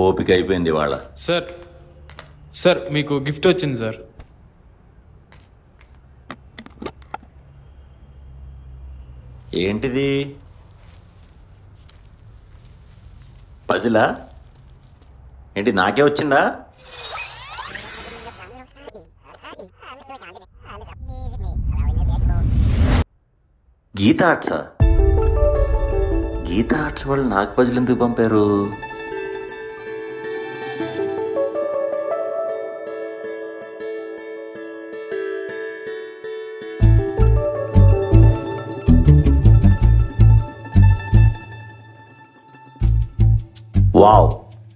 ఓపిక అయిపోయింది వాళ్ళ సార్ సార్ మీకు గిఫ్ట్ వచ్చింది సార్ ఏంటిది పజిలా ఏంటి నాకే వచ్చిందా గీత ఆర్ట్సా గీత ఆర్ట్స్ వాళ్ళు నాకు పజిల్ ఎందుకు పంపారు వావ్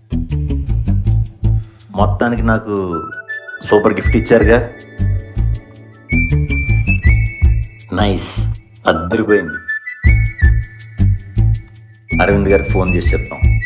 మొత్తానికి నాకు సూపర్ గిఫ్ట్ ఇచ్చారుగా నైస్ అద్దరిపోయింది అరవింద్ గారికి ఫోన్ చేసి చెప్తాం